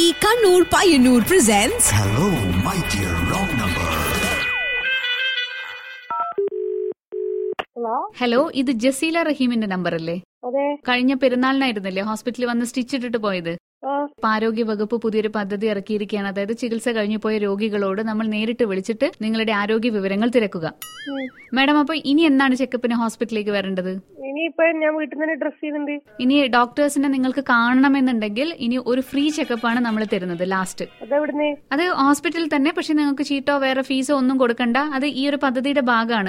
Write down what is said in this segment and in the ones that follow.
Kannur Payyanur presents Hello, my dear wrong number. Hello hello ഇത് Jaseela റഹീമിന്റെ number അല്ലേ അതെ കഴിഞ്ഞ പെരുന്നാളിനായിരുന്നല്ലേ ഹോസ്പിറ്റലിൽ വന്ന് സ്റ്റിച്ച് ഇട്ടിട്ട് പോയത് ആ ഇപ്പൊ ആരോഗ്യ വകുപ്പ് പുതിയൊരു പദ്ധതി ഇറക്കിയിരിക്കുകയാണ് അതായത് ചികിത്സ കഴിഞ്ഞു പോയ രോഗികളോട് നമ്മൾ നേരിട്ട് വിളിച്ചിട്ട് നിങ്ങളുടെ ആരോഗ്യ വിവരങ്ങൾ തിരക്കുക ഉം. മാഡം അപ്പൊ ഇനി എന്നാണ് ചെക്കപ്പിന് ഹോസ്പിറ്റലിലേക്ക് വരേണ്ടത് ഇനിയിപ്പൊ ഞാൻ വീട്ടിൽ നിന്ന് തന്നെ ഡ്രസ് ചെയ്യുന്നുണ്ട് ഇനി ഡോക്ടേഴ്സിനെ നിങ്ങൾക്ക് കാണണമെന്നുണ്ടെങ്കിൽ ഇനി ഒരു ഫ്രീ ചെക്കപ്പാണ് നമ്മൾ തരുന്നത് ലാസ്റ്റ് അതെവിടുന്ന് അത് ഹോസ്പിറ്റലിൽ തന്നെ പക്ഷെ നിങ്ങൾക്ക് ചീട്ടോ വേറെ ഫീസോ ഒന്നും കൊടുക്കണ്ട അത് ഈ ഒരു പദ്ധതിയുടെ ഭാഗമാണ്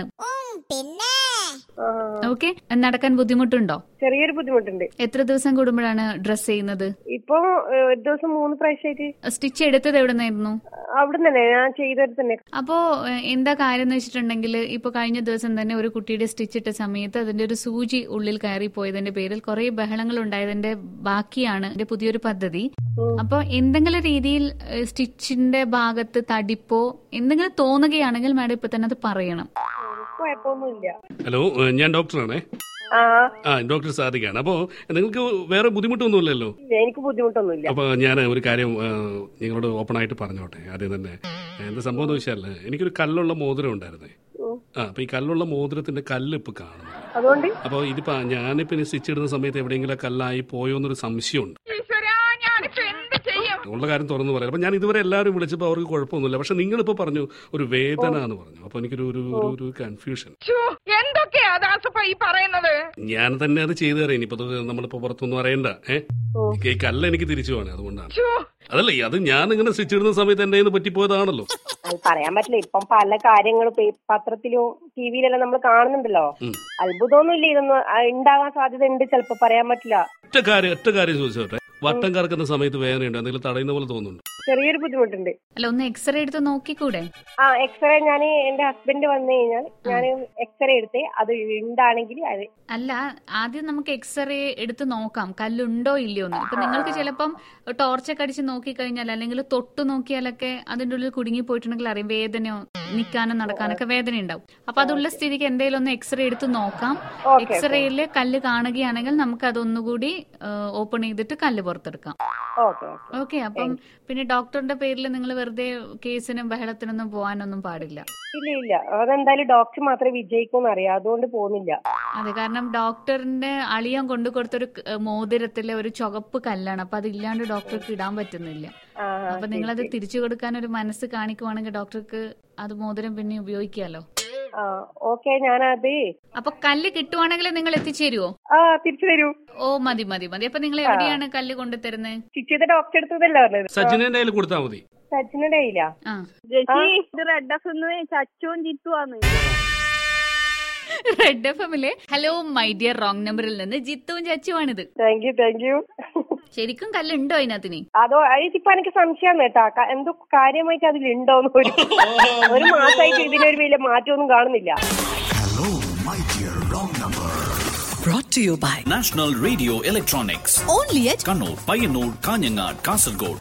ആ ഓക്കെ നടക്കാൻ ബുദ്ധിമുട്ടുണ്ടോ ചെറിയൊരു ബുദ്ധിമുട്ടുണ്ട് എത്ര ദിവസം കൂടുമ്പോഴാണ് ഡ്രസ് ചെയ്യുന്നത് ഇപ്പൊ ഏ, ഒരു ദിവസം മൂന്ന് പ്രാവശ്യമായിട്ട് സ്റ്റിച്ച് എടുത്തത് എവിടെ നിന്നായിരുന്നു അവിടെ തന്നെ ഞാൻ ചെയ്തത് തന്നെ അപ്പോ ഏഹ്, എന്താ കാര്യം എന്ന് വെച്ചിട്ടുണ്ടെങ്കിൽ ഇപ്പൊ കഴിഞ്ഞ ദിവസം തന്നെ ഒരു കുട്ടിയുടെ സ്റ്റിച്ച് ഇട്ട സമയത്ത് അതിന്റെ ഒരു സൂചി ഉള്ളിൽ കയറി പോയതിന്റെ പേരിൽ കുറെ ബഹളങ്ങൾ ഉണ്ടായതിന്റെ ബാക്കിയാണ് ഇതിന്റെ പുതിയൊരു പദ്ധതി അപ്പൊ എന്തെങ്കിലും രീതിയിൽ ഏഹ്, സ്റ്റിച്ചിന്റെ ഭാഗത്ത് തടിപ്പോ എന്തെങ്കിലും തോന്നുകയാണെങ്കിൽ മാഡം ഇപ്പൊ തന്നെ അത് പറയണം കുഴപ്പമൊന്നുമില്ല ഹലോ ഏഹ് ഞാൻ ഡോക്ടറാണേ ആ ആ ഡോക്ടർ സാദിഖാണ് അപ്പോൾ നിങ്ങൾക്ക് വേറെ ബുദ്ധിമുട്ടൊന്നുമില്ലല്ലോ ഇല്ല, എനിക്ക് ബുദ്ധിമുട്ടൊന്നുമില്ല അപ്പോൾ ഞാൻ ഒരു കാര്യം ഏഹ്, നിങ്ങളോട് ഓപ്പൺ ആയിട്ട് പറഞ്ഞോട്ടെ ആദ്യം തന്നെ എന്താ സംഭവം എന്ന് വെച്ചാൽ എനിക്കൊരു കല്ലുള്ള മോതിരം ഉണ്ടായിരുന്നേ ഉം. ആ അപ്പോൾ ഈ കല്ലുള്ള മോതിരത്തിന്റെ കല്ല് ഇപ്പൊ കാണുന്നു അതുകൊണ്ട് അപ്പോൾ ഇതിപ്പോ ഞാനിപ്പോ ഇനി സ്റ്റിച്ച് ഇടുന്ന സമയത്ത് എവിടെയെങ്കിലും കല്ലായി പോയോ എന്നൊരു സംശയമുണ്ട് ഉള്ള കാര്യം തുറന്നു പറയാം അപ്പൊ ഞാൻ ഇതുവരെ എല്ലാവരും വിളിച്ചപ്പോൾ അവർക്ക് കുഴപ്പമൊന്നുമില്ല പക്ഷെ നിങ്ങളിപ്പോ പറഞ്ഞു ഒരു വേദന എന്ന് പറഞ്ഞു അപ്പൊ എനിക്കൊരു ഒരു ഒരു- ഒരു കൺഫ്യൂഷൻ ഛോ, എന്തൊക്കെയാ ദാസപ്പ ഈ പറയുന്നത് ഞാൻ തന്നെ അത് ചെയ്തു തരാം ഇനിയിപ്പോ ഇത് നമ്മളിപ്പോ പുറത്തൊന്നും അറിയണ്ട ഏഹ് ഉം. ഈ കല്ല് എനിക്ക് തിരിച്ചു വേണം അതുകൊണ്ടാണ് ഛോ, അതല്ല അത് ഞാൻ ഇങ്ങനെ സ്റ്റിച്ച് ഇടുന്ന സമയത്ത് എന്റെ കയ്യിൽ നിന്ന് പറ്റിപ്പോയതാണല്ലോ അത് പറയാൻ പറ്റില്ല ഇപ്പം പല കാര്യങ്ങളും പേ- പത്രത്തിലും ടിവിയിലെല്ലാം നമ്മൾ കാണുന്നുണ്ടല്ലോ ഉം. അത്ഭുതമൊന്നുമില്ല ഇതൊന്നും ആ, ഉണ്ടാവാൻ സാധ്യത ഉണ്ട് ചിലപ്പോ പറയാൻ പറ്റില്ല ഒറ്റ കാര്യം ഒറ്റ കാര്യം ചോദിച്ചോട്ടെ വട്ടം കറക്കുന്ന സമയത്ത് വേദനയുണ്ട് എന്തെങ്കിലും തടയുന്ന പോലെ തോന്നുന്നുണ്ട് ചെറിയൊരു ബുദ്ധിമുട്ടുണ്ട് അല്ല ഒന്ന് എക്സ്റേ എടുത്ത് നോക്കിക്കൂടെ ആ എക്സ്റേ ഞാൻ എന്റെ ഹസ്ബൻഡ് വന്നു കഴിഞ്ഞാൽ ഞാൻ എക്സ്റേ എടുത്ത് അത് ഉണ്ടാണെങ്കിൽ അത് അല്ല ആദ്യം നമുക്ക് എക്സ്റേ എടുത്ത് നോക്കാം കല്ലുണ്ടോ ഇല്ലയോ എന്ന് ഇപ്പൊ നിങ്ങൾക്ക് ചിലപ്പം ടോർച്ചൊക്കെ അടിച്ച് നോക്കിക്കഴിഞ്ഞാൽ അല്ലെങ്കിൽ തൊട്ട് നോക്കിയാലൊക്കെ അതിന്റെ ഉള്ളിൽ കുടുങ്ങി പോയിട്ടുണ്ടെങ്കിൽ അറിയാം വേദനയോ നിൽക്കാനും നടക്കാനൊക്കെ വേദന ഉണ്ടാവും അപ്പൊ അതുള്ള സ്ഥിതിക്ക് എന്തെങ്കിലും ഒന്ന് എക്സ്റേ എടുത്ത് നോക്കാം Okay, എക്സ്റേയിൽ കല്ല് കാണുകയാണെങ്കിൽ നമുക്ക് അതൊന്നുകൂടി ഓപ്പൺ ചെയ്തിട്ട് കല്ല് പുറത്തെടുക്കാം ഓക്കെ ഓക്കെ അപ്പം പിന്നെ ഡോക്ടറിന്റെ പേരിൽ നിങ്ങൾ വെറുതെ കേസിനും ബഹളത്തിനൊന്നും പോകാനൊന്നും പാടില്ല ഇല്ല ഇല്ല അതെന്തായാലും ഡോക്ടർ മാത്രമേ വിജയിക്കൂന്ന് അറിയാം അതുകൊണ്ട് പോകുന്നില്ല അതെ കാരണം ഡോക്ടറിന്റെ അളിയൻ കൊണ്ടു കൊടുത്തൊരു ക- ഏഹ് മോതിരത്തിലെ ഒരു ചുവപ്പ് കല്ലാണ് അപ്പൊ അതില്ലാണ്ട് ഡോക്ടർക്ക് ഇടാൻ പറ്റുന്നില്ല ആ, അപ്പൊ നിങ്ങളത് തിരിച്ചു കൊടുക്കാൻ ഒരു മനസ്സ് കാണിക്കുവാണെങ്കിൽ ഡോക്ടർക്ക് അത് മോതിരം പിന്നെ ഉപയോഗിക്കാലോ ആ ഓക്കെ ഞാനത് അപ്പൊ കല്ല് കിട്ടുവാണെങ്കിൽ നിങ്ങൾ എത്തിച്ചേരുവോ ആ തിരിച്ചു തരൂ ഓ മതി മതി മതി അപ്പൊ നിങ്ങൾ എവിടെയാണ് കല്ല് കൊണ്ടുതരുന്നത് സ്റ്റിച്ച് ചെയ്ത ഡോക്ടർ എടുത്തതല്ല പറഞ്ഞത് സച്ചിനെ കയ്യിൽ കൊടുത്താൽ മതി സച്ചിനുടെ കയ്യില്ല ആ ഇത് റെഡ് എഫ് ചച്ചുവും ജിത്തുവാന്ന് റെഡ് എഫ് എമ്മിലെ ഹലോ മൈ ഡിയർ റോങ് നമ്പറിൽ നിന്ന് ജിത്തുവും ചച്ചുവാണിത് താങ്ക് യു താങ്ക് യു ശരിക്കും കല്ലുണ്ടോ അതിനകത്തിന് അതോ അതിപ്പോ എനിക്ക് സംശയമാണ് കേട്ടാ ക- എന്തോ കാര്യമായിട്ട് അതിലുണ്ടോന്ന് ഒരു ഒരു മാസമായിട്ട് ഇതിനൊരു വലിയ മാറ്റമൊന്നും കാണുന്നില്ല Hello, my dear wrong number. brought to you by National Radio Electronics. only at Kannur, Payyanur, Kanyanad, Kasargod.